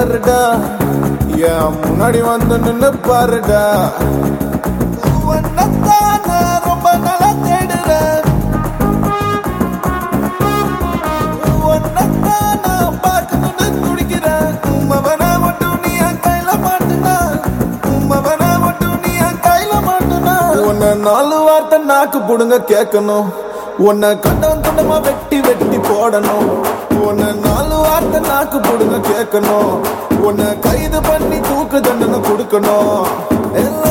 யாருடா என் முன்னாடி வந்து நின்னு பாருடா உன்னைத்தான் நான் ரொம்ப நாளா தேடுறேன் உன்னைத்தான் நான் பார்க்கணும்னு துடிக்கிறேன். உம்மவனா மட்டும் நீ என் கையில மாட்டுனா. உம்மவனா மட்டும் நீ என் கையில மாட்டுனா. உன்னை நாலு வார்த்தை நாக்கு புடுங்க கேட்கணும் உன்னை கண்டம் துண்டமா வெட்டி வெட்டி போடணும் உன்னை நாலு வார்த்தை நாக்கு புடுங்க கேட்கணும் உன்னை கைது பண்ணி தூக்கு தண்டனை கொடுக்கணும் எல்லா